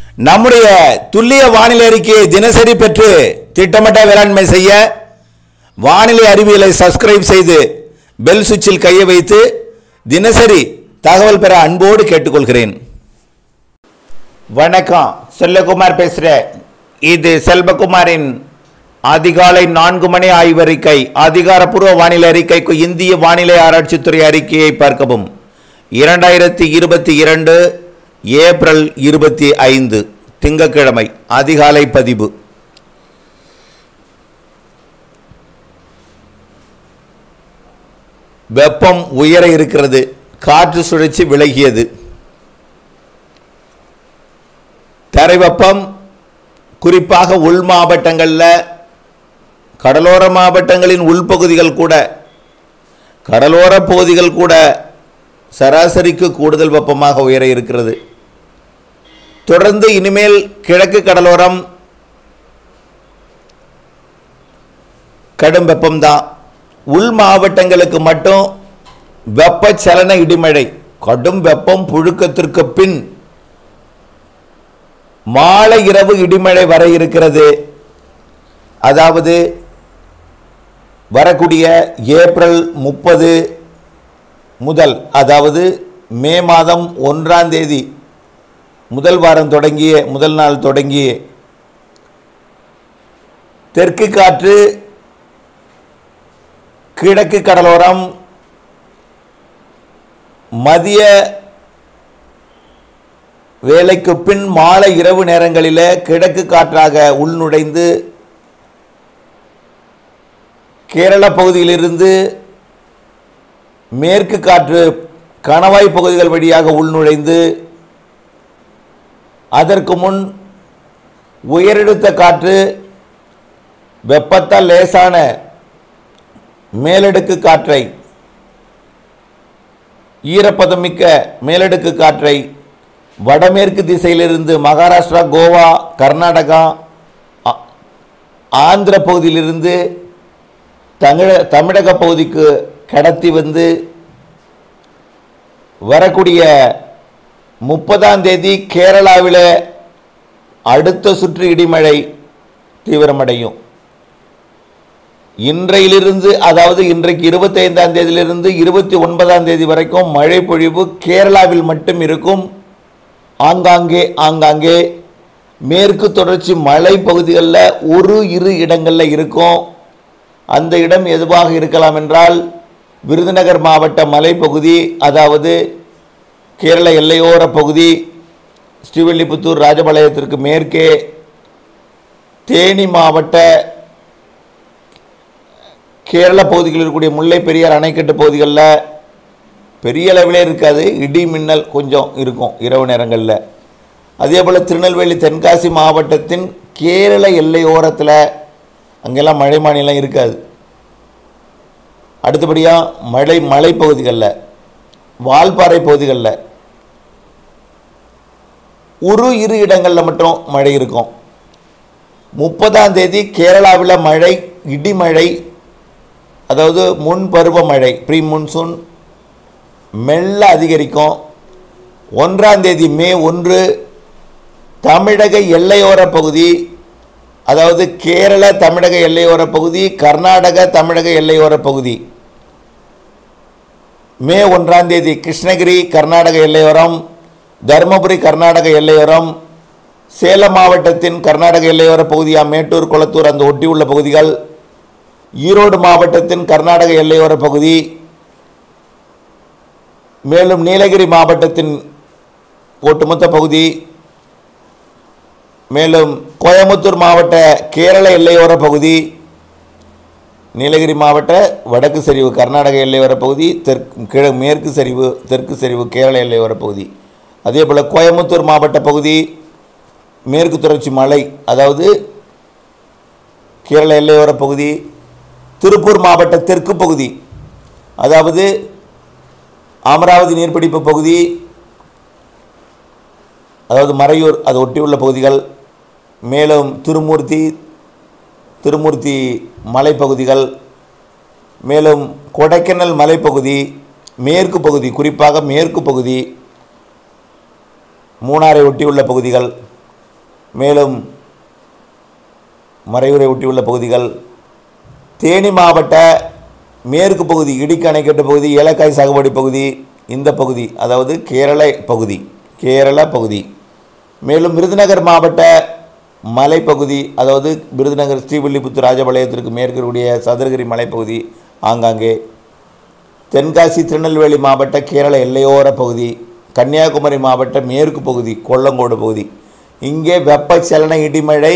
நம்முடைய துல்லிய வானிலை அறிக்கையை தினசரி பெற்று திட்டமிட்ட வேளாண்மை செய்ய வானிலை அறிவியலை சப்ஸ்கிரைப் செய்து பெல் சுவிட்சில் கையை வைத்து தினசரி தகவல் பெற அன்போடு கேட்டுக்கொள்கிறேன் வணக்கம் செல்லகுமார் பேசுகிறேன் இது செல்வகுமாரின் அதிகாலை நான்கு மணி ஆய்வறிக்கை அதிகாரப்பூர்வ வானிலை அறிக்கைக்கு இந்திய வானிலை ஆராய்ச்சித்துறை அறிக்கையை பார்க்கவும் இரண்டாயிரத்தி இருபத்தி இரண்டு ஏப்ரல் இருபத்தி ஐந்து திங்கட்கிழமை அதிகாலை பதிவு வெப்பம் உயர இருக்கிறது காற்று சுழற்சி விலகியது தரை வெப்பம் குறிப்பாக உள் மாவட்டங்களில் கடலோர மாவட்டங்களின் உள்பகுதிகள் கூட கடலோர பகுதிகள் கூட சராசரிக்கு கூடுதல் வெப்பமாக உயர இருக்கிறது தொடர்ந்து இனிமேல் கிழக்கு கடலோரம் கடும் வெப்பம்தான் உள் மாவட்டங்களுக்கு மட்டும் வெப்பச்சலன இடிமழை கடும் வெப்பம் புழுக்கத்திற்கு பின் மாலை இரவு இடிமழை வர இருக்கிறது அதாவது வரக்கூடிய ஏப்ரல் முப்பது முதல் அதாவது மே மாதம் ஒன்றாம் தேதி முதல் வாரம் தொடங்கிய முதல் நாள் தொடங்கிய தெற்கு காற்று கிழக்கு கடலோரம் மதிய வேலைக்கு பின் மாலை இரவு நேரங்களில் கிழக்கு காற்றாக உள்நுழைந்து கேரள பகுதியிலிருந்து மேற்கு காற்று கணவாய் பகுதிகள் வழியாக உள்நுழைந்து அதற்கு முன் உயரழுத்த காற்று வெப்பத்தால் லேசான மேலடுக்கு காற்றை ஈரப்பதமிக்க மேலடுக்கு காற்றை வடமேற்கு திசையிலிருந்து மகாராஷ்டிரா கோவா கர்நாடகா ஆ- ஆந்திர பகுதியிலிருந்து தமிழ தமிழக பகுதிக்கு கடத்தி வந்து வரக்கூடிய முப்பதாம் தேதி கேரளாவில் அடுத்த சுற்று இடிமழை தீவிரமடையும் இன்றையிலிருந்து அதாவது இன்றைக்கு இருபத்தைந்தாம் தேதியிலிருந்து இருபத்தி ஒன்பதாம் தேதி வரைக்கும் மழை பொழிவு கேரளாவில் மட்டும் இருக்கும் ஆங்காங்கே ஆங்காங்கே மேற்கு தொடர்ச்சி மலை பகுதிகளில் ஒரு இரு இடங்களில் இருக்கும் அந்த இடம் எதுவாக இருக்கலாம் என்றால் விருதுநகர் மாவட்ட மலைப்பகுதி அதாவது கேரள எல்லையோர பகுதி ஸ்ரீவில்லிபுத்தூர் ராஜபாளையத்திற்கு மேற்கே தேனி மாவட்ட கேரள பகுதிகளில் இருக்கக்கூடிய முல்லை பெரியார் அணைக்கட்டு பகுதிகளில் பெரிய அளவிலே இருக்காது இடி மின்னல் கொஞ்சம் இருக்கும் இரவு நேரங்களில் அதே போல் திருநெல்வேலி தென்காசி மாவட்டத்தின் கேரள எல்லையோரத்தில் அங்கெல்லாம் மழை மாநிலம் இருக்காது அடுத்தபடியாக மழை மலைப்பகுதிகளில் வால்பாறை பகுதிகளில் ஒரு இரு இடங்களில் மட்டும் மழை இருக்கும் முப்பதாம் தேதி கேரளாவில் மழை இடிமழை அதாவது முன் பருவமழை ப்ரீ முன்சூன் மெல்ல அதிகரிக்கும் ஒன்றாம் தேதி மே ஒன்று தமிழக எல்லையோர பகுதி அதாவது கேரள தமிழக எல்லையோர பகுதி கர்நாடக தமிழக எல்லையோர பகுதி மே ஒன்றாம் தேதி கிருஷ்ணகிரி கர்நாடக எல்லையோரம் தருமபுரி கர்நாடக எல்லையோரம் சேலம் மாவட்டத்தின் கர்நாடக எல்லையோர பகுதியா மேட்டூர் குளத்தூர் அந்த ஒட்டியுள்ள பகுதிகள் ஈரோடு மாவட்டத்தின் கர்நாடக எல்லையோர பகுதி மேலும் நீலகிரி மாவட்டத்தின் ஒட்டுமொத்த பகுதி மேலும் கோயம்புத்தூர் மாவட்ட கேரள எல்லையோர பகுதி நீலகிரி மாவட்ட வடக்கு சரிவு கர்நாடக எல்லையோர பகுதி தெற்கு கிழ மேற்கு சரிவு தெற்கு சரிவு கேரள எல்லையோர பகுதி அதே போல் கோயம்புத்தூர் மாவட்ட பகுதி மேற்கு தொடர்ச்சி மலை அதாவது கேரள எல்லையோர பகுதி திருப்பூர் மாவட்ட தெற்கு பகுதி அதாவது அமராவதி நீர்பிடிப்பு பகுதி அதாவது மறையூர் அது ஒட்டியுள்ள பகுதிகள் மேலும் திருமூர்த்தி திருமூர்த்தி மலைப்பகுதிகள் மேலும் கொடைக்கானல் மலைப்பகுதி மேற்கு பகுதி குறிப்பாக மேற்கு பகுதி மூணாரை ஒட்டியுள்ள பகுதிகள் மேலும் மறைவுரை ஒட்டியுள்ள பகுதிகள் தேனி மாவட்ட மேற்கு பகுதி இடிக்கு அணைக்கட்டு பகுதி ஏலக்காய் சாகுபடி பகுதி இந்த பகுதி அதாவது கேரள பகுதி கேரள பகுதி மேலும் விருதுநகர் மாவட்ட மலைப்பகுதி அதாவது விருதுநகர் ஸ்ரீவில்லிபுத்தூர் ராஜபாளையத்திற்கு மேற்கு இருக்கக்கூடிய சதுரகிரி மலைப்பகுதி ஆங்காங்கே தென்காசி திருநெல்வேலி மாவட்ட கேரள எல்லையோர பகுதி கன்னியாகுமரி மாவட்ட மேற்கு பகுதி கொல்லங்கோடு பகுதி இங்கே வெப்பச்சலன இடிமழை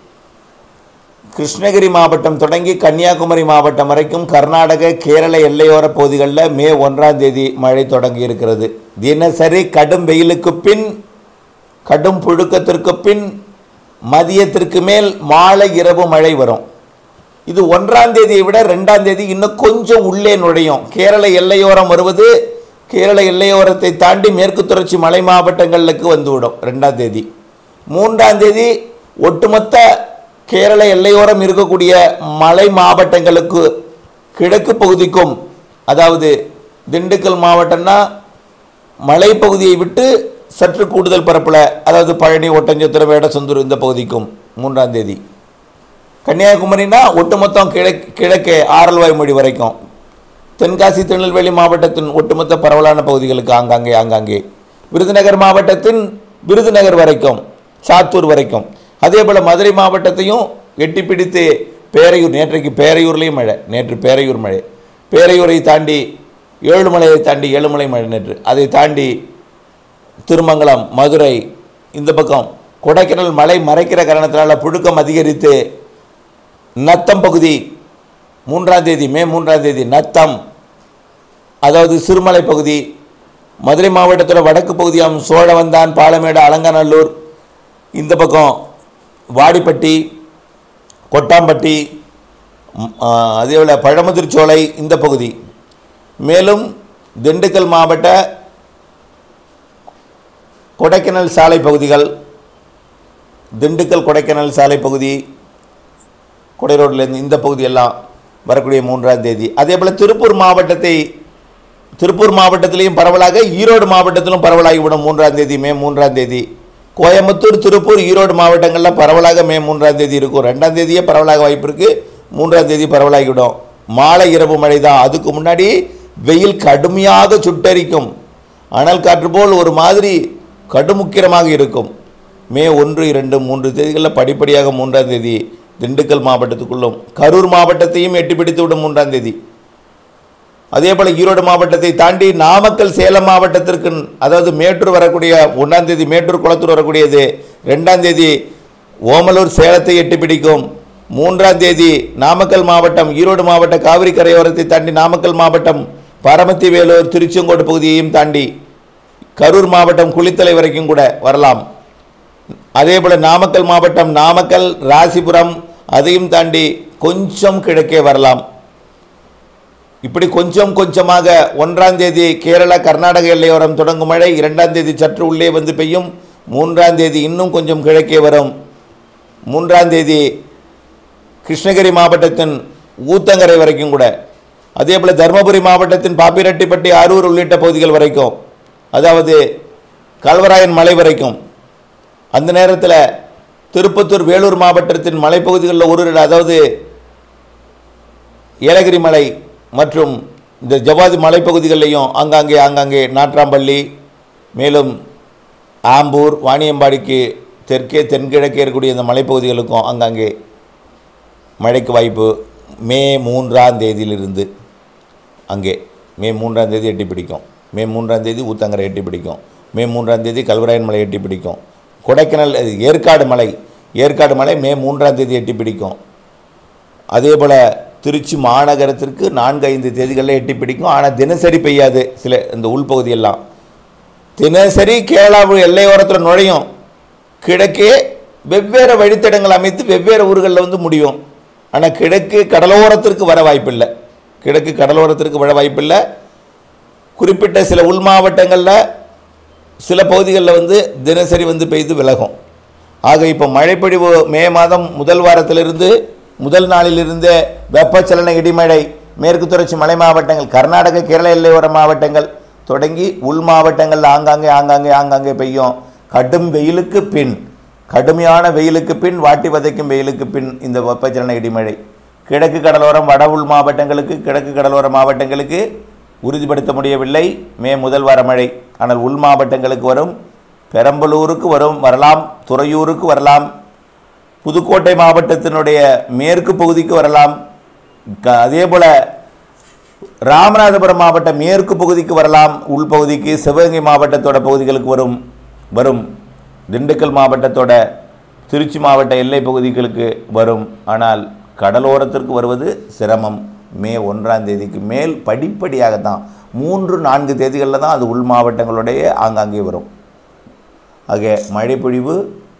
கிருஷ்ணகிரி மாவட்டம் தொடங்கி கன்னியாகுமரி மாவட்டம் வரைக்கும் கர்நாடக கேரள எல்லையோர பகுதிகளில் மே ஒன்றாம் தேதி மழை தொடங்கி இருக்கிறது தினசரி கடும் வெயிலுக்கு பின் கடும் புழுக்கத்திற்கு பின் மதியத்திற்கு மேல் மாலை இரவு மழை வரும் இது ஒன்றாம் தேதியை விட ரெண்டாம் தேதி இன்னும் கொஞ்சம் உள்ளே நுழையும் கேரள எல்லையோரம் வருவது கேரள எல்லையோரத்தை தாண்டி மேற்கு தொடர்ச்சி மலை மாவட்டங்களுக்கு வந்துவிடும் ரெண்டாம் தேதி மூன்றாம் தேதி ஒட்டுமொத்த கேரள எல்லையோரம் இருக்கக்கூடிய மலை மாவட்டங்களுக்கு கிழக்கு பகுதிக்கும் அதாவது திண்டுக்கல் மாவட்டம்னா மலைப்பகுதியை விட்டு சற்று கூடுதல் பரப்பில் அதாவது பழனி ஒட்டஞ்சத்திரம் வேடசந்தூர் இந்த பகுதிக்கும் மூன்றாம் தேதி கன்னியாகுமரினா ஒட்டுமொத்தம் கிழக் கிழக்கே ஆரல்வாய் மொழி வரைக்கும் தென்காசி திருநெல்வேலி மாவட்டத்தின் ஒட்டுமொத்த பரவலான பகுதிகளுக்கு ஆங்காங்கே ஆங்காங்கே விருதுநகர் மாவட்டத்தின் விருதுநகர் வரைக்கும் சாத்தூர் வரைக்கும் அதே போல் மதுரை மாவட்டத்தையும் எட்டி பிடித்து பேரையூர் நேற்றைக்கு பேரையூர்லேயும் மழை நேற்று பேரையூர் மழை பேரையூரை தாண்டி ஏழுமலையை தாண்டி ஏழுமலை மழை நேற்று அதை தாண்டி திருமங்கலம் மதுரை இந்த பக்கம் கொடைக்கானல் மலை மறைக்கிற காரணத்தினால புழுக்கம் அதிகரித்து நத்தம் பகுதி மூன்றாம் தேதி மே மூன்றாம் தேதி நத்தம் அதாவது சிறுமலை பகுதி மதுரை மாவட்டத்தில் வடக்கு பகுதியாம் சோழவந்தான் பாலமேடு அலங்காநல்லூர் இந்த பக்கம் வாடிப்பட்டி கொட்டாம்பட்டி ம், ஆ, அதே போல் பழமுதிர்ச்சோலை இந்த பகுதி மேலும் திண்டுக்கல் மாவட்ட கொடைக்கானல் சாலை பகுதிகள் திண்டுக்கல் கொடைக்கானல் சாலை பகுதி கொடை ரோட்லேருந்து இந்த பகுதியெல்லாம் வரக்கூடிய மூன்றாம் தேதி அதே போல் திருப்பூர் மாவட்டத்தை திருப்பூர் மாவட்டத்திலையும் பரவலாக ஈரோடு மாவட்டத்திலும் பரவலாகிவிடும் மூன்றாம் தேதி மே மூன்றாம் தேதி கோயம்புத்தூர் திருப்பூர் ஈரோடு மாவட்டங்களில் பரவலாக மே மூன்றாம் தேதி இருக்கும் ரெண்டாம் தேதியே பரவலாக வாய்ப்பு இருக்குது மூன்றாம் தேதி பரவலாகிவிடும் மாலை இரவு மழை தான் அதுக்கு முன்னாடி வெயில் கடுமையாக சுட்டரிக்கும் அனல் காற்று போல் ஒரு மாதிரி கடுமுக்கிரமாக இருக்கும் மே ஒன்று இரண்டு மூன்று தேதிகளில் படிப்படியாக மூன்றாம் தேதி திண்டுக்கல் மாவட்டத்துக்குள்ளும் கரூர் மாவட்டத்தையும் எட்டி பிடித்து விடும் மூன்றாம் தேதி அதே போல் ஈரோடு மாவட்டத்தை தாண்டி நாமக்கல் சேலம் மாவட்டத்திற்கு அதாவது மேட்டூர் வரக்கூடிய ஒன்றாம் தேதி மேட்டூர் குளத்தூர் வரக்கூடியது ரெண்டாம் தேதி ஓமலூர் சேலத்தை எட்டி பிடிக்கும் மூன்றாம் தேதி நாமக்கல் மாவட்டம் ஈரோடு மாவட்ட காவிரி கரையோரத்தை தாண்டி நாமக்கல் மாவட்டம் பரமத்தி வேலூர் திருச்செங்கோடு பகுதியையும் தாண்டி கரூர் மாவட்டம் குளித்தலை வரைக்கும் கூட வரலாம் அதே போல் நாமக்கல் மாவட்டம் நாமக்கல் ராசிபுரம் அதையும் தாண்டி கொஞ்சம் கிழக்கே வரலாம் இப்படி கொஞ்சம் கொஞ்சமாக ஒன்றாம் தேதி கேரளா கர்நாடக எல்லையோரம் தொடங்கும் மழை இரண்டாம் தேதி சற்று உள்ளே வந்து பெய்யும் மூன்றாம் தேதி இன்னும் கொஞ்சம் கிழக்கே வரும் மூன்றாம் தேதி கிருஷ்ணகிரி மாவட்டத்தின் ஊத்தங்கரை வரைக்கும் கூட அதே போல் தருமபுரி மாவட்டத்தின் பாப்பிரெட்டிப்பட்டி அரூர் உள்ளிட்ட பகுதிகள் வரைக்கும் அதாவது கல்வராயன் மலை வரைக்கும் அந்த நேரத்தில் திருப்பத்தூர் வேலூர் மாவட்டத்தின் மலைப்பகுதிகளில் ஒரு இட- அதாவது ஏலகிரி மலை மற்றும் இந்த ஜவாதி மலைப்பகுதிகளிலையும் ஆங்காங்கே ஆங்காங்கே நாட்ராம்பள்ளி மேலும் ஆம்பூர் வாணியம்பாடிக்கு தெற்கே தென்கிழக்கே இருக்கக்கூடிய இந்த மலைப்பகுதிகளுக்கும் ஆங்காங்கே மழைக்கு வாய்ப்பு மே மூன்றாம் தேதியிலிருந்து அங்கே மே மூன்றாம் தேதி எட்டி பிடிக்கும் மே மூன்றாம் தேதி ஊத்தங்கரை எட்டி பிடிக்கும் மே மூன்றாம் தேதி கல்வராயன் மலை எட்டி பிடிக்கும் கொடைக்கானல் அது ஏற்காடு மலை ஏற்காடு மலை மே மூன்றாம் தேதி எட்டி பிடிக்கும் அதே போல் திருச்சி மாநகரத்திற்கு நான்கு ஐந்து தேதிகளில் எட்டி பிடிக்கும் ஆனால் தினசரி பெய்யாது சில இந்த உள்பகுதியெல்லாம் தினசரி கேரளாவு எல்லையோரத்தில் நுழையும் கிழக்கே வெவ்வேறு வழித்தடங்கள் அமைத்து வெவ்வேறு ஊர்களில் வந்து முடியும் ஆனால் கிழக்கு கடலோரத்திற்கு வர வாய்ப்பில்லை கிழக்கு கடலோரத்திற்கு வர வாய்ப்பில்லை குறிப்பிட்ட சில உள் மாவட்டங்களில் சில பகுதிகளில் வந்து தினசரி வந்து பெய்து விலகும் ஆக இப்போ மழைப்பொழிவு மே மாதம் முதல் வாரத்திலிருந்து முதல் நாளிலிருந்தே வெப்பச்சலன இடிமழை மேற்கு தொடர்ச்சி மலை மாவட்டங்கள் கர்நாடக கேரள எல்லையோர மாவட்டங்கள் தொடங்கி உள் மாவட்டங்களில் ஆங்காங்கே ஆங்காங்கே ஆங்காங்கே பெய்யும் கடும் வெயிலுக்கு பின் கடுமையான வெயிலுக்கு பின் வாட்டி வதைக்கும் வெயிலுக்கு பின் இந்த வெப்பச்சலன இடிமழை கிழக்கு கடலோரம் வட உள் மாவட்டங்களுக்கு கிழக்கு கடலோர மாவட்டங்களுக்கு உறுதிப்படுத்த முடியவில்லை மே முதல் வார மழை ஆனால் உள் மாவட்டங்களுக்கு வரும் பெரம்பலூருக்கு வரும் வரலாம் துறையூருக்கு வரலாம் புதுக்கோட்டை மாவட்டத்தினுடைய மேற்கு பகுதிக்கு வரலாம் க- அதே போல் ராமநாதபுரம் மாவட்ட மேற்கு பகுதிக்கு வரலாம் உள்பகுதிக்கு சிவகங்கை மாவட்டத்தோட பகுதிகளுக்கு வரும் வரும் திண்டுக்கல் மாவட்டத்தோட திருச்சி மாவட்ட எல்லை பகுதிகளுக்கு வரும் ஆனால் கடலோரத்திற்கு வருவது சிரமம் மே ஒன்றாம் தேதிக்கு மேல் படிப்படியாகத்தான் மூன்று நான்கு தேதிகளில் தான் அது உள் மாவட்டங்களுடைய ஆங்காங்கே வரும் ஆக மழைப்பொழிவு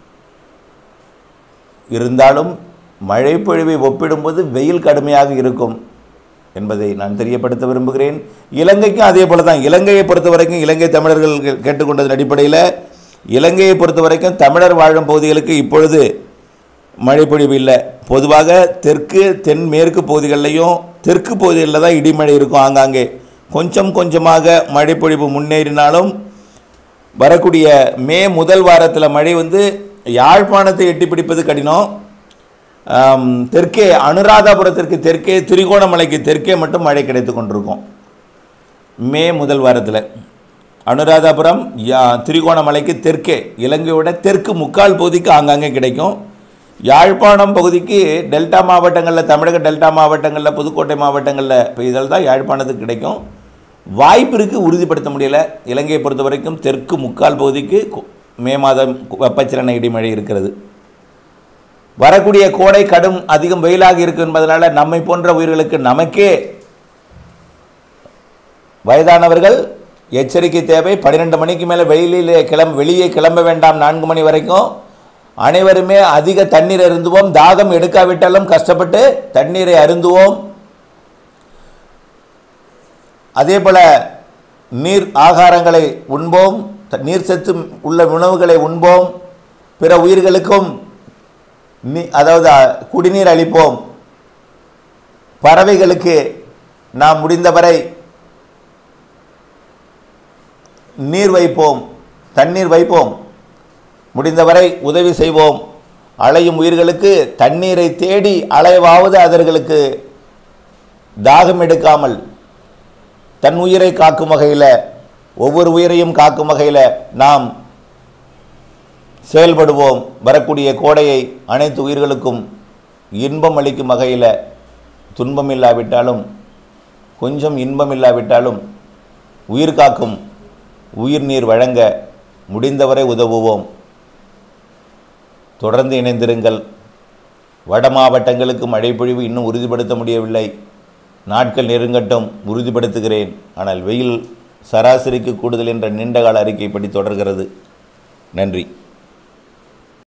இருந்தாலும் மழைப்பொழிவை ஒப்பிடும்போது வெயில் கடுமையாக இருக்கும் என்பதை நான் தெரியப்படுத்த விரும்புகிறேன் இலங்கைக்கும் அதே போல தான் இலங்கையை பொறுத்த வரைக்கும் இலங்கை தமிழர்கள் கே- கேட்டுக்கொண்டதன் அடிப்படையில் இலங்கையை பொறுத்த வரைக்கும் தமிழர் வாழும் பகுதிகளுக்கு இப்பொழுது மழைப்பொழிவு இல்லை பொதுவாக தெற்கு தென் மேற்கு பகுதிகளிலையும் தெற்கு பகுதிகளில் தான் இடிமழை இருக்கும் ஆங்காங்கே கொஞ்சம் கொஞ்சமாக மழைப்பொழிவு முன்னேறினாலும் வரக்கூடிய மே முதல் வாரத்தில் மழை வந்து யாழ்ப்பாணத்தை எட்டி பிடிப்பது கடினம் ஆம், தெற்கே அனுராதாபுரத்திற்கு தெற்கே திரிகோணமலைக்கு தெற்கே மட்டும் மழை கிடைத்து கொண்டிருக்கும் மே முதல் வாரத்தில் அனுராதாபுரம் யா திரிகோணமலைக்கு தெற்கே இலங்கையோட தெற்கு முக்கால் பகுதிக்கு ஆங்காங்கே கிடைக்கும் யாழ்ப்பாணம் பகுதிக்கு டெல்டா மாவட்டங்களில் தமிழக டெல்டா மாவட்டங்களில் புதுக்கோட்டை மாவட்டங்களில் பெய்தல் தான் யாழ்ப்பாணத்துக்கு கிடைக்கும் வாய்ப்பு இருக்குது உறுதிப்படுத்த முடியல இலங்கையை பொறுத்த வரைக்கும் தெற்கு முக்கால் பகுதிக்கு கு- மே மாதம் கு- வெப்பச்சலன இடிமழை இருக்கிறது வரக்கூடிய கோடை கடும் அதிகம் வெயிலாக இருக்கு என்பதனால நம்மை போன்ற உயிர்களுக்கு நமக்கே வயதானவர்கள் எச்சரிக்கை தேவை பன்னிரெண்டு மணிக்கு மேலே வெளியிலே கிளம்ப வெளியே கிளம்ப வேண்டாம் நான்கு மணி வரைக்கும் அனைவருமே அதிக தண்ணீர் அருந்துவோம் தாகம் எடுக்காவிட்டாலும் கஷ்டப்பட்டு தண்ணீரை அருந்துவோம் அதே போல நீர் ஆகாரங்களை உண்போம் த- நீர் சத்து உள்ள உணவுகளை உண்போம் பிற உயிர்களுக்கும் நீ அதாவது அ, குடிநீர் அளிப்போம் பறவைகளுக்கு நாம் முடிந்தவரை நீர் வைப்போம் தண்ணீர் வைப்போம் முடிந்தவரை உதவி செய்வோம் அலையும் உயிர்களுக்கு தண்ணீரை தேடி அலைவாவது அவர்களுக்கு தாகம் எடுக்காமல் தன் உயிரை காக்கும் வகையில் ஒவ்வொரு உயிரையும் காக்கும் வகையில் நாம் செயல்படுவோம் வரக்கூடிய கோடையை அனைத்து உயிர்களுக்கும் இன்பம் அளிக்கும் வகையில் துன்பம் இல்லாவிட்டாலும் கொஞ்சம் இன்பம் இல்லாவிட்டாலும் உயிர் காக்கும் உயிர் நீர் வழங்க முடிந்தவரை உதவுவோம் தொடர்ந்து இணைந்திருங்கள் வட மாவட்டங்களுக்கு மழைப்பொழிவு இன்னும் உறுதிப்படுத்த முடியவில்லை நாட்கள் நெருங்கட்டும் உறுதிப்படுத்துகிறேன் ஆனால் வெயில் சராசரிக்கு கூடுதல் என்ற நீண்டகால அறிக்கைப்படி தொடர்கிறது நன்றி